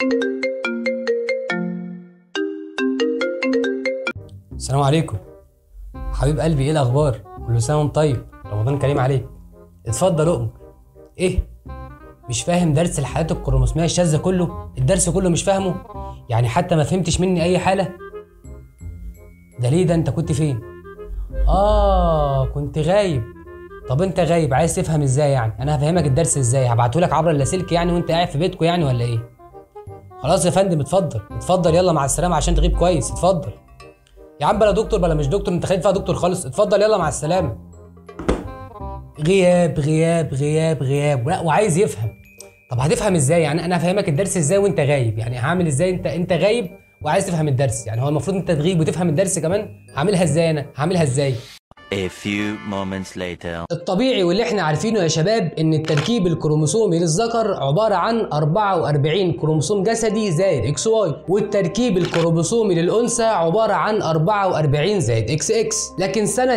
السلام عليكم حبيب قلبي ايه الاخبار كل سنه وانت طيب رمضان كريم عليك اتفضل اؤمر ايه مش فاهم درس الحالات الكروموسوميه الشاذه كله الدرس كله مش فاهمه يعني حتى ما فهمتش مني اي حاله ده ليه ده انت كنت فين اه كنت غايب طب انت غايب عايز تفهم ازاي يعني انا هفهمك الدرس ازاي هبعتهولك عبر اللاسلكي يعني وانت قاعد في بيتكم يعني ولا ايه خلاص يا فندم اتفضل اتفضل يلا مع السلامه عشان تغيب كويس اتفضل يا عم بلا دكتور بلا مش دكتور انت خايف فيها دكتور خالص اتفضل يلا مع السلامه غياب غياب غياب غياب لا وعايز يفهم طب هتفهم ازاي يعني انا هفهمك الدرس ازاي وانت غايب يعني هعمل ازاي انت انت غايب وعايز تفهم الدرس يعني هو المفروض انت تغيب وتفهم الدرس كمان هعملها ازاي انا هعملها ازاي A few moments later. الطبيعي واللي احنا عارفينه يا شباب ان التركيب الكروموسومي للذكر عباره عن 44 كروموسوم جسدي زائد اكس واي والتركيب الكروموسومي للانثى عباره عن 44 زائد اكس اكس لكن سنه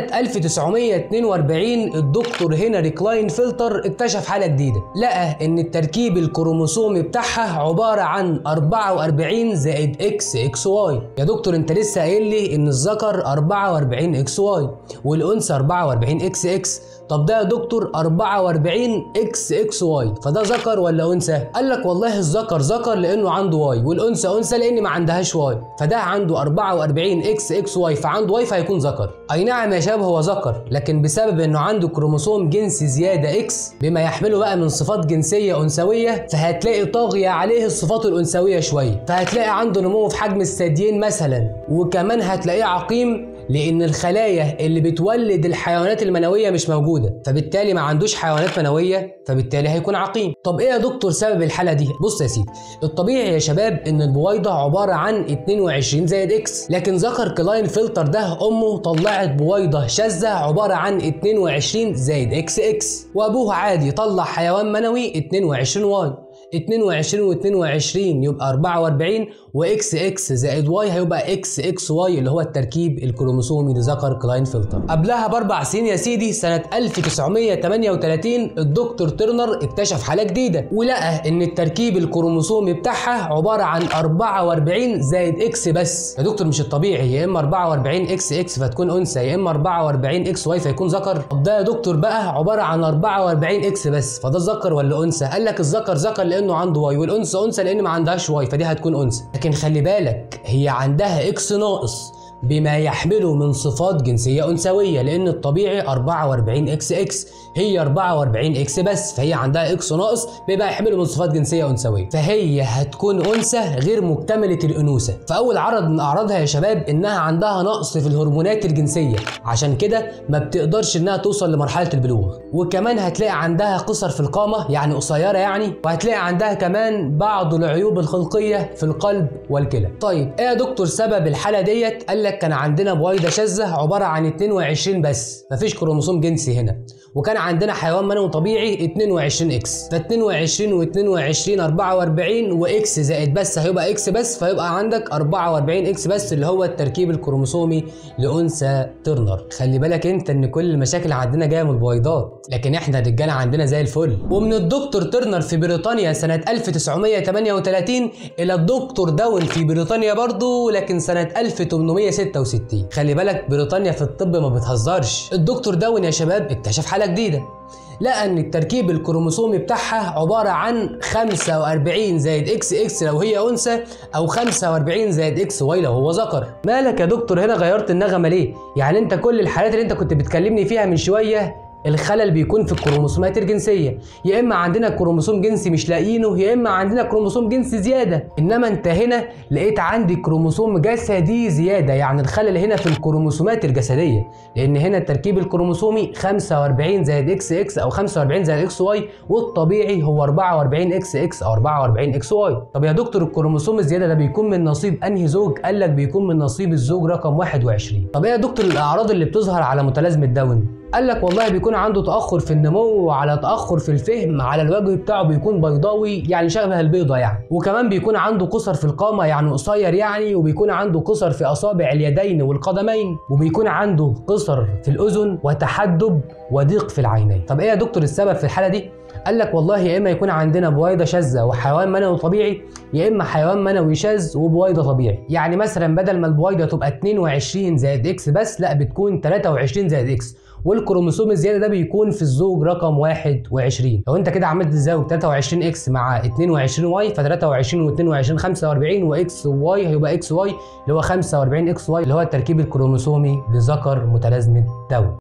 1942 الدكتور هنري كلاين فلتر اكتشف حاله جديده لقى ان التركيب الكروموسومي بتاعها عباره عن 44 زائد اكس اكس واي يا دكتور انت لسه قايل لي ان الذكر 44 اكس واي والانثى 44 اكس اكس طب ده يا دكتور 44 اكس اكس واي فده ذكر ولا انثى قال لك والله الذكر ذكر لانه عنده واي والانثى انثى لان ما عندهاش واي فده عنده 44 اكس اكس واي فعنده واي فهيكون ذكر اي نعم يا شباب هو ذكر لكن بسبب انه عنده كروموسوم جنسي زياده اكس بما يحمله بقى من صفات جنسيه انثويه فهتلاقي طاغيه عليه الصفات الانثويه شويه فهتلاقي عنده نمو في حجم الثديين مثلا وكمان هتلاقيه عقيم لان الخلايا اللي بتولد الحيوانات المنويه مش موجوده فبالتالي ما عندوش حيوانات منويه فبالتالي هيكون عقيم طب ايه يا دكتور سبب الحاله دي بص يا سيدي الطبيعي يا شباب ان البويضه عباره عن 22 زائد اكس لكن ذكر كلاين فلتر ده امه طلعت بويضه شاذه عباره عن 22 زائد اكس اكس وابوها عادي طلع حيوان منوي 22 واي 22 و22 يبقى 44 واكس اكس زائد واي هيبقى اكس اكس واي اللي هو التركيب الكروموسومي لذكر كلاين فلتر قبلها باربع سنين يا سيدي سنه 1938 الدكتور ترنر اكتشف حاله جديده ولقى ان التركيب الكروموسومي بتاعها عباره عن 44 زائد اكس بس يا دكتور مش الطبيعي يا اما 44 اكس اكس فتكون انثى يا اما 44 اكس واي فيكون ذكر طب ده يا دكتور بقى عباره عن 44 اكس بس فده ذكر ولا انثى قال لك الذكر ذكر لانه عنده واي والانثى انثى لان ما عندهاش واي فدي هتكون انثى لكن خلي بالك هي عندها اكس ناقص بما يحمله من صفات جنسيه انثويه لان الطبيعي 44 اكس اكس هي 44 اكس بس فهي عندها اكس ناقص بما يحمله من صفات جنسيه انثويه فهي هتكون انثى غير مكتمله الانوثه فاول عرض من اعراضها يا شباب انها عندها نقص في الهرمونات الجنسيه عشان كده ما بتقدرش انها توصل لمرحله البلوغ وكمان هتلاقي عندها قصر في القامه يعني قصيره يعني وهتلاقي عندها كمان بعض العيوب الخلقيه في القلب والكلى طيب ايه يا دكتور سبب الحاله ديت قال لك كان عندنا بويضه شاذه عباره عن 22 بس مفيش كروموسوم جنسي هنا وكان عندنا حيوان منوي طبيعي 22 اكس ف 22 و22 44 واكس زائد بس هيبقى اكس بس فيبقى عندك 44 اكس بس اللي هو التركيب الكروموسومي لانثى ترنر خلي بالك انت ان كل المشاكل عندنا جايه من البويضات لكن احنا الرجاله عندنا زي الفل ومن الدكتور ترنر في بريطانيا سنه 1938 الى الدكتور داون في بريطانيا برضه لكن سنه 1866 خلي بالك بريطانيا في الطب ما بتهزرش الدكتور داون يا شباب اكتشف حاله جديده لقى ان التركيب الكروموسومي بتاعها عباره عن 45 زائد اكس اكس لو هي انثى او 45 زائد اكس واي لو هو ذكر مالك يا دكتور هنا غيرت النغمه ليه يعني انت كل الحالات اللي انت كنت بتكلمني فيها من شويه الخلل بيكون في الكروموسومات الجنسيه يا اما عندنا كروموسوم جنسي مش لاقيينه يا اما عندنا كروموسوم جنسي زياده انما انت هنا لقيت عندي كروموسوم جسدي زياده يعني الخلل هنا في الكروموسومات الجسديه لان هنا التركيب الكروموسومي 45 زائد اكس اكس او 45 زائد اكس واي والطبيعي هو 44 اكس اكس او 44 اكس واي طب يا دكتور الكروموسوم الزياده ده بيكون من نصيب انهي زوج قال لك بيكون من نصيب الزوج رقم 21 طب ايه يا دكتور الاعراض اللي بتظهر على متلازمه داون قال لك والله بيكون عنده تاخر في النمو على تاخر في الفهم على الوجه بتاعه بيكون بيضاوي يعني شبه البيضه يعني وكمان بيكون عنده قصر في القامه يعني قصير يعني وبيكون عنده قصر في اصابع اليدين والقدمين وبيكون عنده قصر في الاذن وتحدب وضيق في العينين طب ايه يا دكتور السبب في الحاله دي قال لك والله يا اما يكون عندنا بويضه شاذه وحيوان منوي طبيعي يا اما حيوان منوي شاذ وبويضه طبيعي يعني مثلا بدل ما البويضه تبقى 22 زائد اكس بس لا بتكون 23 زائد اكس والكروموسوم الزياده ده بيكون في الزوج رقم 21 لو انت كده عملت تزاوج 23 اكس مع 22 واي ف 23 و22 45 واكس وواي هيبقى اكس واي اللي هو 45 اكس واي اللي هو التركيب الكروموسومي لذكر متلازمه داون